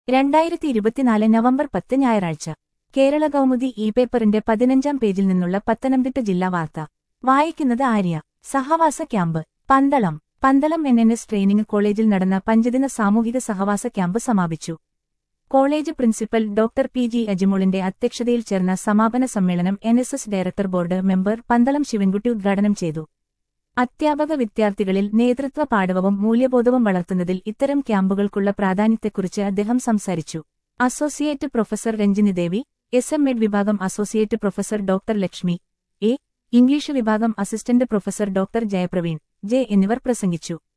രണ്ടായിരത്തി ഇരുപത്തിനാല് നവംബർ പത്ത് ഞായറാഴ്ച കേരള കൗമുദി ഇ പേപ്പറിന്റെ പതിനഞ്ചാം പേജിൽ നിന്നുള്ള പത്തനംതിട്ട ജില്ലാ വാർത്ത വായിക്കുന്നത് ആര്യ സഹവാസ camp Pandalam Pandalam N N S training കോളേജിൽ നടന്ന പഞ്ചദിന സാമൂഹിക സഹവാസ ക്യാമ്പ് സമാപിച്ചു college principal doctor P G അജിമോളിന്റെ അധ്യക്ഷതയിൽ ചേർന്ന സമാപന സമ്മേളനം N S S director board member Pandalam Sivankutty ഉദ്ഘാടനം ചെയ്തു അധ്യാപക വിദ്യാർത്ഥികളിൽ നേതൃത്വ പാഠവവും മൂല്യബോധവും വളർത്തുന്നതിൽ ഇത്തരം ക്യാമ്പുകൾക്കുള്ള പ്രാധാന്യത്തെക്കുറിച്ച് അദ്ദേഹം സംസാരിച്ചു associate professor Ranjini Devi S M Ed വിഭാഗം associate professor doctor Lakshmi A English വിഭാഗം assistant professor doctor Jayapraveen J എന്നിവർ പ്രസംഗിച്ചു